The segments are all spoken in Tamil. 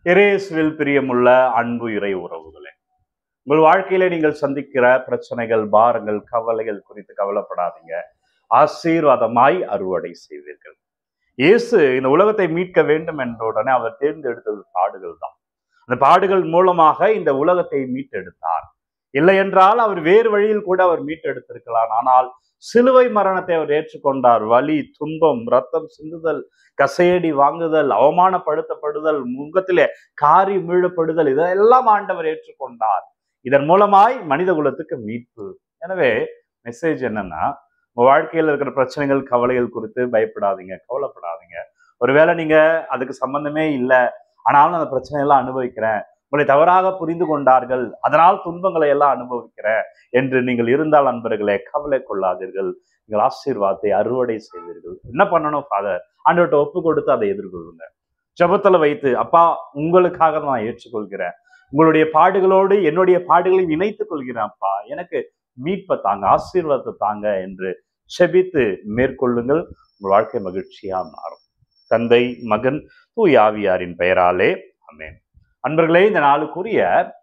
இயேசுவில் பிரியமுள்ள அன்பு இறை உறவுகளே உங்கள் வாழ்க்கையில நீங்கள் சந்திக்கிற பிரச்சனைகள் பாரங்கள் கவலைகள் குறித்து கவலைப்படாதீங்க ஆசீர்வாதமாய் அறுவடை செய்வீர்கள் இயேசு இந்த உலகத்தை மீட்க வேண்டும் என்ற உடனே அவர் தேர்ந்தெடுத்தது பாடுகள் தான் அந்த பாடுகள் மூலமாக இந்த உலகத்தை மீட்டெடுத்தார் இல்லை என்றால் அவர் வேறு வழியில் கூட அவர் மீட்டெடுத்திருக்கலாம் ஆனால் சிலுவை மரணத்தை அவர் ஏற்றுக்கொண்டார் வலி துன்பம் ரத்தம் சிந்துதல் கசையடி வாங்குதல் அவமானப்படுத்தப்படுதல் முகத்திலே காரி மீழப்படுதல் இதெல்லாம் ஆண்டவர் ஏற்றுக்கொண்டார் இதன் மூலமாய் மனித குலத்துக்கு மீட்பு எனவே மெசேஜ் என்னன்னா உங்க வாழ்க்கையில் இருக்கிற பிரச்சனைகள் கவலைகள் குறித்து பயப்படாதீங்க கவலைப்படாதீங்க ஒருவேளை நீங்க அதுக்கு சம்பந்தமே இல்லை ஆனாலும் அந்த பிரச்சனையெல்லாம் அனுபவிக்கிறேன் உங்களை தவறாக புரிந்து கொண்டார்கள் அதனால் துன்பங்களை எல்லாம் அனுபவிக்கிறேன் என்று நீங்கள் இருந்தால் நண்பர்களே கவலை கொள்ளாதீர்கள் நீங்கள் ஆசீர்வாதத்தை அறுவடை செய்வீர்கள் என்ன பண்ணணும் ஃபாதர் ஆண்டவர்கிட்ட ஒப்பு கொடுத்து அதை எதிர்கொள்ளுங்க ஜபத்துல வைத்து அப்பா உங்களுக்காக நான் ஏற்றுக்கொள்கிறேன் உங்களுடைய பாடுகளோடு என்னுடைய பாடுகளையும் இணைத்துக் கொள்கிறேன் அப்பா எனக்கு மீட்பை தாங்க ஆசீர்வாதத்தை தாங்க என்று செபித்து மேற்கொள்ளுங்கள் உங்கள் வாழ்க்கை மகிழ்ச்சியா மாறும் தந்தை மகன் தூய் ஆவியாரின் பெயராலே அமேன் அன்பர்களே இந்த நாளுக்குரிய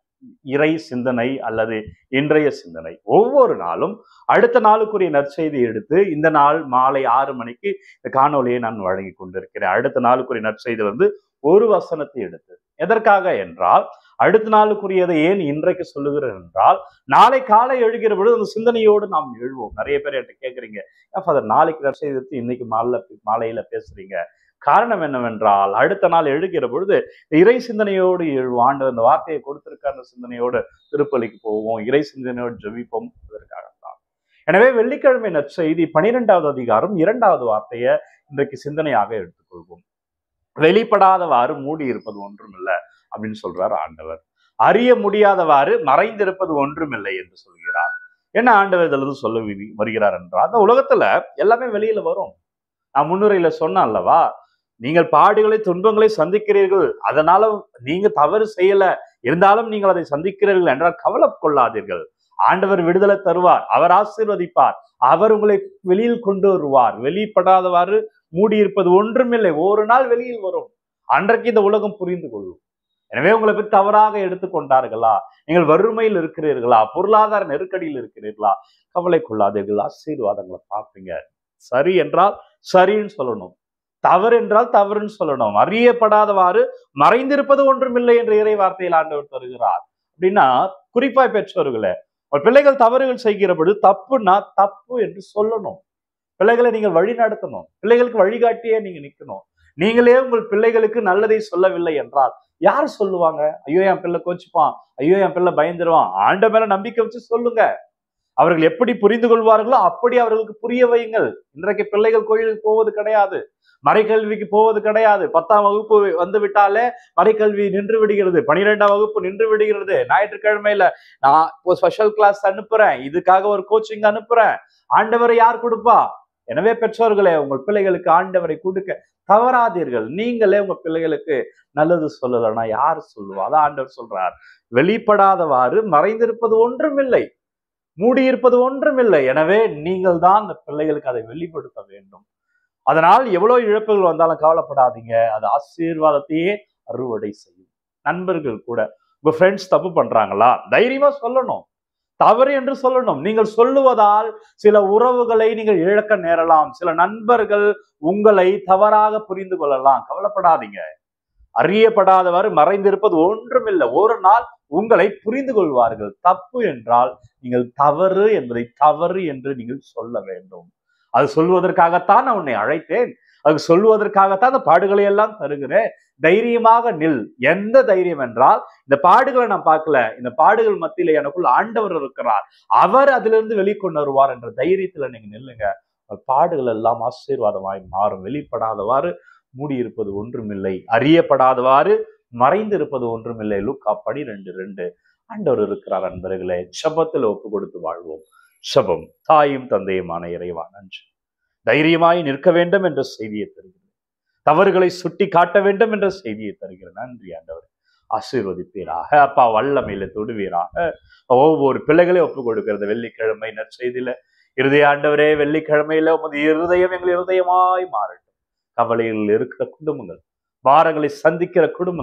இறை சிந்தனை அல்லது இன்றைய சிந்தனை ஒவ்வொரு நாளும் அடுத்த நாளுக்குரிய நற்செய்தி எடுத்து இந்த நாள் மாலை ஆறு மணிக்கு இந்த காணொலியை நான் வழங்கி கொண்டிருக்கிறேன் அடுத்த நாளுக்குரிய நற்செய்தி வந்து ஒரு வசனத்தை எடுத்து எதற்காக என்றால் அடுத்த நாளுக்குரியதை ஏன் இன்றைக்கு சொல்லுகிறேன் என்றால் நாளை காலை எழுகிற பொழுது அந்த சிந்தனையோடு நாம் எழுவோம் நிறைய பேர் என்கிட்ட கேட்குறீங்க ஃபாதர் நாளைக்கு நற்செய்தி எடுத்து இன்னைக்கு மாலை மாலையில பேசுறீங்க காரணம் என்னவென்றால் அடுத்த நாள் எழுகிற பொழுது இறை சிந்தனையோடு எழுவோம் ஆண்டு அந்த வார்த்தையை கொடுத்திருக்க அந்த சிந்தனையோடு திருப்பலிக்கு போவோம் இறை சிந்தனையோடு ஜெபிப்போம் அதற்காகத்தான் எனவே வெள்ளிக்கிழமை நற்செய்தி பனிரெண்டாவது அதிகாரம் இரண்டாவது வார்த்தையை இன்றைக்கு சிந்தனையாக எடுத்துக்கொள்வோம் வெளிப்படாதவாறு மூடி இருப்பது ஒன்றுமில்லை அப்படின்னு சொல்றார் ஆண்டவர் அறிய முடியாதவாறு மறைந்திருப்பது ஒன்றுமில்லை என்று சொல்கிறார் என்ன ஆண்டவர் இதுல இருந்து சொல்ல வி- வருகிறார் என்றால் அந்த உலகத்துல எல்லாமே வெளியில வரும் நான் முன்னுரையில சொன்னேன் அல்லவா நீங்கள் பாடுகளை துன்பங்களை சந்திக்கிறீர்கள் அதனால நீங்க தவறு செய்யல இருந்தாலும் நீங்கள் அதை சந்திக்கிறீர்கள் என்றால் கவலை கொள்ளாதீர்கள் ஆண்டவர் விடுதலை தருவார் அவர் ஆசீர்வதிப்பார் அவர் உங்களை வெளியில் கொண்டு வருவார் வெளிப்படாதவாறு மூடியிருப்பது ஒன்றுமில்லை ஒரு நாள் வெளியில் வரும் அன்றைக்கு இந்த உலகம் புரிந்து கொள்ளும் எனவே உங்களை பற்றி தவறாக எடுத்துக்கொண்டார்களா நீங்கள் வறுமையில் இருக்கிறீர்களா பொருளாதார நெருக்கடியில் இருக்கிறீர்களா கவலை கொள்ளாதீர்கள் ஆசீர்வாதங்களை பார்ப்பீங்க சரி என்றால் சரின்னு சொல்லணும் தவறு என்றால் தவறுன்னு சொல்லணும் அறியப்படாதவாறு மறைந்திருப்பது ஒன்றுமில்லை என்ற இறை வார்த்தையில் ஆண்டவர் தருகிறார் அப்படின்னா குறிப்பாய் பெற்றோர்களே உங்கள் பிள்ளைகள் தவறுகள் செய்கிற பொழுது தப்புன்னா தப்பு என்று சொல்லணும் பிள்ளைகளை நீங்கள் வழி நடத்தணும் பிள்ளைகளுக்கு வழிகாட்டியே நீங்க நிக்கணும் நீங்களே உங்கள் பிள்ளைகளுக்கு நல்லதை சொல்லவில்லை என்றால் யார் சொல்லுவாங்க ஐயோ என் பிள்ளை கோச்சுப்பான் ஐயோ என் பிள்ளை பயந்துருவான் ஆண்ட மேல நம்பிக்கை வச்சு சொல்லுங்க அவர்கள் எப்படி புரிந்து கொள்வார்களோ அப்படி அவர்களுக்கு புரிய வையுங்கள் இன்றைக்கு பிள்ளைகள் கோயிலுக்கு போவது கிடையாது மறைக்கல்விக்கு போவது கிடையாது பத்தாம் வகுப்பு வந்து விட்டாலே மறைக்கல்வி நின்று விடுகிறது பனிரெண்டாம் வகுப்பு நின்று விடுகிறது ஞாயிற்றுக்கிழமையில நான் இப்போ ஸ்பெஷல் கிளாஸ் அனுப்புறேன் இதுக்காக ஒரு கோச்சிங் அனுப்புறேன் ஆண்டவரை யார் கொடுப்பா எனவே பெற்றோர்களே உங்கள் பிள்ளைகளுக்கு ஆண்டவரை கொடுக்க தவறாதீர்கள் நீங்களே உங்க பிள்ளைகளுக்கு நல்லது சொல்லலைன்னா யார் சொல்லுவா அதான் ஆண்டவர் சொல்றார் வெளிப்படாதவாறு மறைந்திருப்பது ஒன்றுமில்லை மூடியிருப்பது ஒன்றுமில்லை எனவே நீங்கள் தான் அந்த பிள்ளைகளுக்கு அதை வெளிப்படுத்த வேண்டும் அதனால் எவ்வளவு இழப்புகள் வந்தாலும் கவலைப்படாதீங்க அது ஆசீர்வாதத்தையே அறுவடை செய்யும் நண்பர்கள் கூட உங்க ஃப்ரெண்ட்ஸ் தப்பு பண்றாங்களா தைரியமா சொல்லணும் தவறு என்று சொல்லணும் நீங்கள் சொல்லுவதால் சில உறவுகளை நீங்கள் இழக்க நேரலாம் சில நண்பர்கள் உங்களை தவறாக புரிந்து கொள்ளலாம் கவலைப்படாதீங்க அறியப்படாதவாறு மறைந்திருப்பது ஒன்றுமில்லை ஒரு நாள் உங்களை புரிந்து கொள்வார்கள் தப்பு என்றால் நீங்கள் தவறு என்பதை தவறு என்று நீங்கள் சொல்ல வேண்டும் அது சொல்வதற்காகத்தான் நான் உன்னை அழைத்தேன் அது சொல்வதற்காகத்தான் அந்த பாடுகளை எல்லாம் தருகிறேன் தைரியமாக நில் எந்த தைரியம் என்றால் இந்த பாடுகளை நான் பார்க்கல இந்த பாடுகள் மத்தியில எனக்குள் ஆண்டவர் இருக்கிறார் அவர் அதிலிருந்து வெளிக்கொண்டு வருவார் என்ற தைரியத்துல நீங்க நில்லுங்க உங்கள் பாடுகள் எல்லாம் ஆசீர்வாதமாய் மாறும் வெளிப்படாதவாறு மூடியிருப்பது ஒன்றுமில்லை அறியப்படாதவாறு மறைந்திருப்பது ஒன்றுமில்லை லுக்கா பனிரெண்டு ரெண்டு ஆண்டவர் இருக்கிறார் அன்பர்களே சபத்தில் ஒப்பு கொடுத்து வாழ்வோம் சபம் தாயும் தந்தையுமான இறைவா நன்றி தைரியமாய் நிற்க வேண்டும் என்ற செய்தியை தருகிறது தவறுகளை சுட்டி காட்ட வேண்டும் என்ற செய்தியை தருகிற நன்றி ஆண்டவர் ஆசீர்வதிப்பீராக அப்பா வல்லமையில தொடுவீராக ஒவ்வொரு பிள்ளைகளையும் ஒப்பு கொடுக்கிறது வெள்ளிக்கிழமை நற்செய்தியில இருதய ஆண்டவரே வெள்ளிக்கிழமையில உமது இருதயம் எங்கள் இருதயமாய் மாறட்டும் கவலையில் இருக்கிற குடும்பங்கள் பாரங்களை சந்திக்கிற குடும்பங்கள்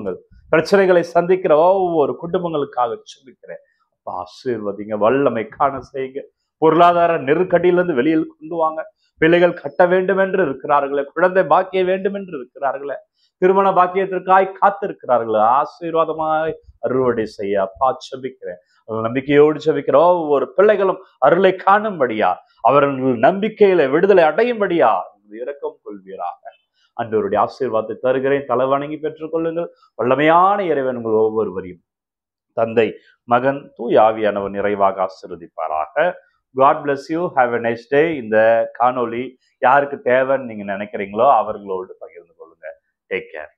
பிரச்சனைகளை சந்திக்கிற ஒவ்வொரு குடும்பங்களுக்காக சுமிக்கிறேன் ஆசீர்வதிங்க வல்லமை காண செய்யுங்க பொருளாதார நெருக்கடியிலிருந்து வெளியில் கொண்டு வாங்க பிள்ளைகள் கட்ட வேண்டும் என்று இருக்கிறார்களே குழந்தை பாக்கிய வேண்டும் என்று இருக்கிறார்களே திருமண பாக்கியத்திற்காய் காத்திருக்கிறார்களே ஆசீர்வாதமாய் அறுவடை செய்ய அப்பா செபிக்கிறேன் நம்பிக்கையோடு செபிக்கிற ஒவ்வொரு பிள்ளைகளும் அருளை காணும்படியா அவர்கள் நம்பிக்கையில விடுதலை அடையும்படியா இரக்கம் கொள்வீராக அன்றவருடைய ஆசீர்வாதத்தை தருகிறேன் தலை வணங்கி பெற்றுக் கொள்ளுங்கள் வல்லமையான இறைவன் உங்கள் ஒவ்வொருவரையும் தந்தை மகன் தூய் ஆவியானவர் நிறைவாக ஆசீர்வதிப்பாராக God bless you have a next day இந்த காணொளி யாருக்கு தேவைன்னு நீங்க நினைக்கிறீங்களோ அவர்களோடு பகிர்ந்து கொள்ளுங்க டேக் கேர்